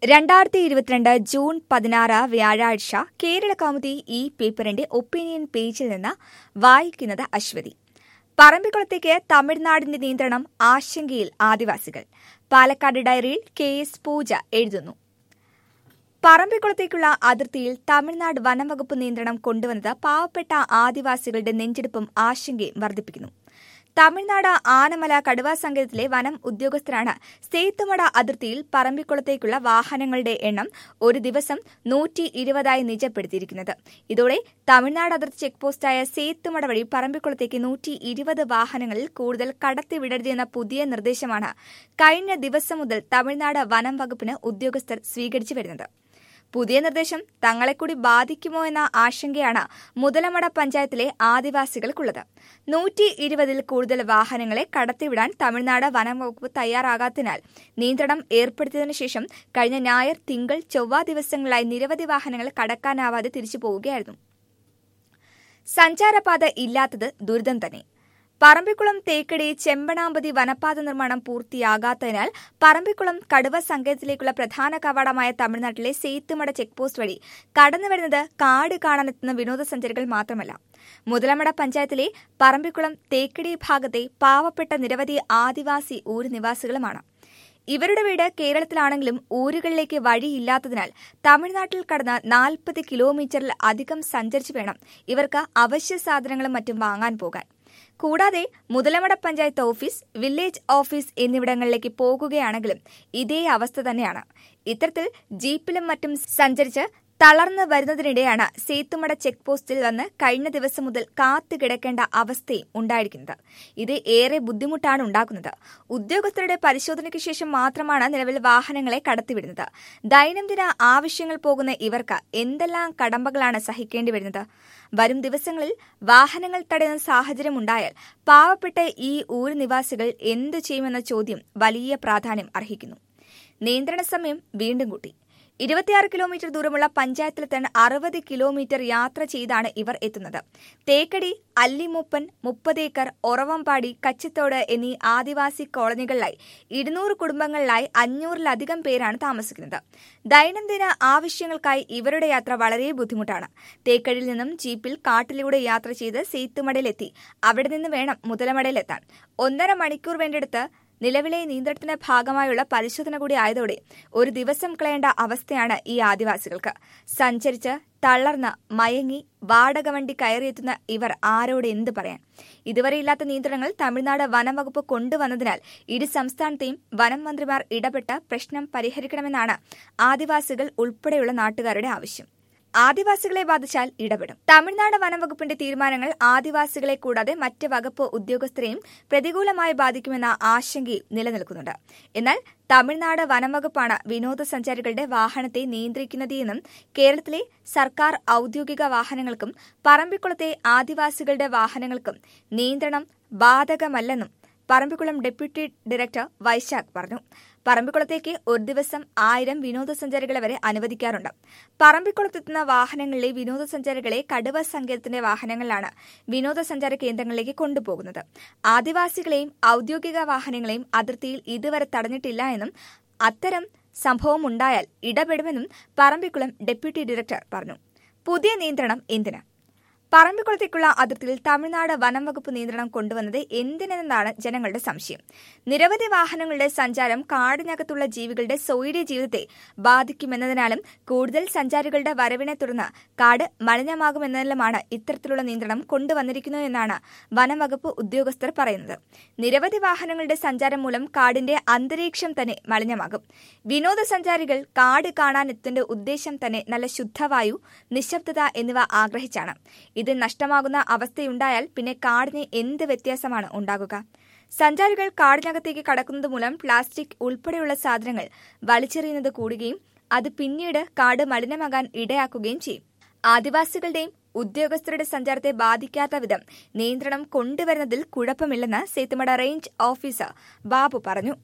രണ്ടായിരത്തി ഇരുപത്തിരണ്ട് ജൂൺ പതിനാറ് വ്യാഴാഴ്ച കേരള കൗമുദി ഈ പേപ്പറിന്റെ ഒപ്പീനിയൻ പേജിൽ നിന്ന് വായിക്കുന്നത് അശ്വതി പറമ്പിക്കുളത്തേക്ക് തമിഴ്നാടിന്റെ നിയന്ത്രണം ആശങ്കയിൽ ആദിവാസികൾ പാലക്കാട് ഡയറിയിൽ കെ എസ് പൂജ എഴുതുന്നു പറമ്പിക്കുളത്തേക്കുള്ള അതിർത്തിയിൽ തമിഴ്നാട് വനം വകുപ്പ് നിയന്ത്രണം കൊണ്ടുവന്നത് പാവപ്പെട്ട ആദിവാസികളുടെ നെഞ്ചെടുപ്പും ആശങ്കയും വർദ്ധിപ്പിക്കുന്നു തമിഴ്നാട് ആനമല കടുവ സങ്കേതത്തിലെ വനം ഉദ്യോഗസ്ഥരാണ് സേത്തുമട അതിർത്തിയിൽ പറമ്പിക്കുളത്തേക്കുള്ള വാഹനങ്ങളുടെ എണ്ണം ഒരു ദിവസം നൂറ്റി ഇരുപതായി നിജപ്പെടുത്തിയിരിക്കുന്നത് ഇതോടെ തമിഴ്നാട് അതിർത്തി ചെക്ക് പോസ്റ്റായ സേത്തുമട വഴി പറമ്പിക്കുളത്തേക്ക് നൂറ്റി ഇരുപത് വാഹനങ്ങളിൽ കൂടുതൽ കടത്തിവിടരുതെന്ന പുതിയ നിർദ്ദേശമാണ് കഴിഞ്ഞ ദിവസം മുതൽ തമിഴ്നാട് വനം വകുപ്പിന് ഉദ്യോഗസ്ഥർ സ്വീകരിച്ചു വരുന്നത് പുതിയ നിർദ്ദേശം തങ്ങളെ കൂടി ബാധിക്കുമോ എന്ന ആശങ്കയാണ് മുതലമട പഞ്ചായത്തിലെ ആദിവാസികൾക്കുള്ളത് നൂറ്റി ഇരുപതിൽ കൂടുതൽ വാഹനങ്ങളെ കടത്തിവിടാൻ തമിഴ്നാട് വനം വകുപ്പ് തയ്യാറാകാത്തതിനാൽ നിയന്ത്രണം ഏർപ്പെടുത്തിയതിനു ശേഷം കഴിഞ്ഞ ഞായർ തിങ്കൾ ചൊവ്വ ദിവസങ്ങളിലായി നിരവധി വാഹനങ്ങൾ കടക്കാനാവാതെ തിരിച്ചു പോവുകയായിരുന്നു സഞ്ചാരപാത ഇല്ലാത്തത് ദുരിതം തന്നെ പറമ്പിക്കുളം തേക്കടി ചെമ്പണാമ്പതി വനപാത നിർമ്മാണം പൂർത്തിയാകാത്തതിനാൽ പറമ്പിക്കുളം കടുവ സങ്കേതത്തിലേക്കുള്ള പ്രധാന കവാടമായ തമിഴ്നാട്ടിലെ സേത്തുമട ചെക്ക് പോസ്റ്റ് വഴി കടന്നുവരുന്നത് കാട് കാണാനെത്തുന്ന വിനോദസഞ്ചാരികൾ മാത്രമല്ല മുതലമട പഞ്ചായത്തിലെ പറമ്പിക്കുളം തേക്കടി ഭാഗത്തെ പാവപ്പെട്ട നിരവധി ആദിവാസി ഊര് നിവാസികളുമാണ് ഇവരുടെ വീട് കേരളത്തിലാണെങ്കിലും ഊരുകളിലേക്ക് വഴിയില്ലാത്തതിനാൽ തമിഴ്നാട്ടിൽ കടന്ന് നാൽപ്പത് കിലോമീറ്ററിൽ അധികം സഞ്ചരിച്ചു വേണം ഇവർക്ക് അവശ്യ സാധനങ്ങളും മറ്റും വാങ്ങാൻ പോകാൻ കൂടാതെ Muthalamada panchayat office village office എന്നിവിടങ്ങളിലേക്ക് പോകുകയാണെങ്കിലും ഇതേ അവസ്ഥ തന്നെയാണ് ഇത്തരത്തിൽ ജീപ്പിലും മറ്റും സഞ്ചരിച്ച് തളർന്നു വരുന്നതിനിടെയാണ് സേത്തുമട ചെക്ക് പോസ്റ്റിൽ വന്ന് കഴിഞ്ഞ ദിവസം മുതൽ കാത്തു കിടക്കേണ്ട അവസ്ഥയും ഉണ്ടായിരിക്കുന്നത് ഇത് ഏറെ ബുദ്ധിമുട്ടാണ് ഉണ്ടാക്കുന്നത് ഉദ്യോഗസ്ഥരുടെ പരിശോധനയ്ക്ക് ശേഷം മാത്രമാണ് നിലവിൽ വാഹനങ്ങളെ കടത്തിവിടുന്നത് ദൈനംദിന ആവശ്യങ്ങൾ പോകുന്ന ഇവർക്ക് എന്തെല്ലാം കടമ്പകളാണ് സഹിക്കേണ്ടി വരുന്നത് വരും ദിവസങ്ങളിൽ വാഹനങ്ങൾ തടയുന്ന സാഹചര്യം ഉണ്ടായാൽ പാവപ്പെട്ട ഈ ഊര് നിവാസികൾ എന്തു ചെയ്യുമെന്ന ചോദ്യം വലിയ പ്രാധാന്യം അർഹിക്കുന്നു നിയന്ത്രണ സമയം വീണ്ടും കൂട്ടി ഇരുപത്തിയാറ് കിലോമീറ്റർ ദൂരമുള്ള പഞ്ചായത്തിലെത്താൻ അറുപത് കിലോമീറ്റർ യാത്ര ചെയ്താണ് ഇവർ എത്തുന്നത് തേക്കടി അല്ലിമൂപ്പൻ മുപ്പതേക്കർ ഒറവമ്പാടി കച്ചിത്തോട് എന്നീ ആദിവാസി കോളനികളിലായി ഇരുന്നൂറ് കുടുംബങ്ങളിലായി അഞ്ഞൂറിലധികം പേരാണ് താമസിക്കുന്നത് ദൈനംദിന ആവശ്യങ്ങൾക്കായി ഇവരുടെ യാത്ര വളരെ ബുദ്ധിമുട്ടാണ് തേക്കടിയിൽ നിന്നും ജീപ്പിൽ കാട്ടിലൂടെ യാത്ര ചെയ്ത് സേത്തുമടയിലെത്തി അവിടെ നിന്ന് വേണം മുതലമടയിലെത്താൻ ഒന്നര മണിക്കൂർ വേണ്ടെടുത്ത് നിലവിലെ നിയന്ത്രണത്തിന്റെ ഭാഗമായുള്ള പരിശോധന കൂടി ആയതോടെ ഒരു ദിവസം കളയേണ്ട അവസ്ഥയാണ് ഈ ആദിവാസികൾക്ക് സഞ്ചരിച്ച് തളർന്ന് മയങ്ങി വാടക വണ്ടി കയറിയെത്തുന്ന ഇവർ ആരോട് എന്ത് പറയാൻ ഇതുവരെ ഇല്ലാത്ത നിയന്ത്രണങ്ങൾ തമിഴ്നാട് വനം വകുപ്പ് കൊണ്ടുവന്നതിനാൽ ഇരു സംസ്ഥാനത്തെയും വനം മന്ത്രിമാർ ഇടപെട്ട് പ്രശ്നം പരിഹരിക്കണമെന്നാണ് ആദിവാസികൾ ഉൾപ്പെടെയുള്ള നാട്ടുകാരുടെ ആവശ്യം ആദിവാസികളെ ബാധിച്ചാൽ ഇടപെടും തമിഴ്നാട് വനംവകുപ്പിന്റെ തീരുമാനങ്ങൾ ആദിവാസികളെ കൂടാതെ മറ്റ് വകുപ്പ് ഉദ്യോഗസ്ഥരെയും പ്രതികൂലമായി ബാധിക്കുമെന്ന ആശങ്കയും നിലനിൽക്കുന്നുണ്ട് എന്നാൽ തമിഴ്നാട് വനംവകുപ്പാണ് വിനോദസഞ്ചാരികളുടെ വാഹനത്തെ നിയന്ത്രിക്കുന്നതെന്നും കേരളത്തിലെ സർക്കാർ ഔദ്യോഗിക വാഹനങ്ങൾക്കും പറമ്പിക്കുളത്തെ ആദിവാസികളുടെ വാഹനങ്ങൾക്കും നിയന്ത്രണം ബാധകമല്ലെന്നും പറമ്പിക്കുളം ഡെപ്യൂട്ടി ഡയറക്ടർ വൈശാഖ് പറഞ്ഞു പറമ്പിക്കുളത്തേക്ക് ഒരു ദിവസം ആയിരം വിനോദസഞ്ചാരികളെ വരെ അനുവദിക്കാറുണ്ട് പറമ്പിക്കുളത്തെത്തുന്ന വാഹനങ്ങളിലെ വിനോദസഞ്ചാരികളെ കടുവ സങ്കേതത്തിന്റെ വാഹനങ്ങളിലാണ് വിനോദസഞ്ചാര കേന്ദ്രങ്ങളിലേക്ക് കൊണ്ടുപോകുന്നത് ആദിവാസികളെയും ഔദ്യോഗിക വാഹനങ്ങളെയും അതിർത്തിയിൽ ഇതുവരെ തടഞ്ഞിട്ടില്ല എന്നും അത്തരം സംഭവം ഉണ്ടായാൽ ഇടപെടുമെന്നും പറമ്പിക്കുളം ഡെപ്യൂട്ടി ഡയറക്ടർ പറഞ്ഞു പുതിയ നിയന്ത്രണം എന്തിന് പറമ്പിക്കുളത്തേക്കുള്ള അതിർത്തിയിൽ തമിഴ്നാട് വനം വകുപ്പ് നിയന്ത്രണം കൊണ്ടുവന്നത് എന്തിനെന്നാണ് ജനങ്ങളുടെ സംശയം നിരവധി വാഹനങ്ങളുടെ സഞ്ചാരം കാടിനകത്തുള്ള ജീവികളുടെ സ്വൈര്യ ജീവിതത്തെ ബാധിക്കുമെന്നതിനാലും കൂടുതൽ സഞ്ചാരികളുടെ വരവിനെ തുടർന്ന് കാട് മലിനമാകുമെന്നതിലുമാണ് ഇത്തരത്തിലുള്ള നിയന്ത്രണം കൊണ്ടുവന്നിരിക്കുന്നതെന്നാണ് വനം വകുപ്പ് ഉദ്യോഗസ്ഥർ പറയുന്നത് നിരവധി വാഹനങ്ങളുടെ സഞ്ചാരം മൂലം കാടിന്റെ അന്തരീക്ഷം തന്നെ മലിനമാകും വിനോദസഞ്ചാരികൾ കാട് കാണാനെത്തേണ്ട ഉദ്ദേശം തന്നെ നല്ല ശുദ്ധവായു നിശബ്ദത എന്നിവ ആഗ്രഹിച്ചാണ് ഇത് നഷ്ടമാകുന്ന അവസ്ഥയുണ്ടായാൽ പിന്നെ കാടിന് എന്ത് വ്യത്യാസമാണ് ഉണ്ടാകുക സഞ്ചാരികൾ കാടിനകത്തേക്ക് കടക്കുന്നത് മൂലം പ്ലാസ്റ്റിക് ഉൾപ്പെടെയുള്ള സാധനങ്ങൾ വലിച്ചെറിയുന്നത് കൂടുകയും അത് പിന്നീട് കാട് മലിനമാകാൻ ഇടയാക്കുകയും ചെയ്യും ആദിവാസികളുടെയും ഉദ്യോഗസ്ഥരുടെ സഞ്ചാരത്തെ ബാധിക്കാത്ത വിധം നിയന്ത്രണം കൊണ്ടുവരുന്നതിൽ കുഴപ്പമില്ലെന്ന് സേത്തുമട റേഞ്ച് ഓഫീസർ ബാബു പറഞ്ഞു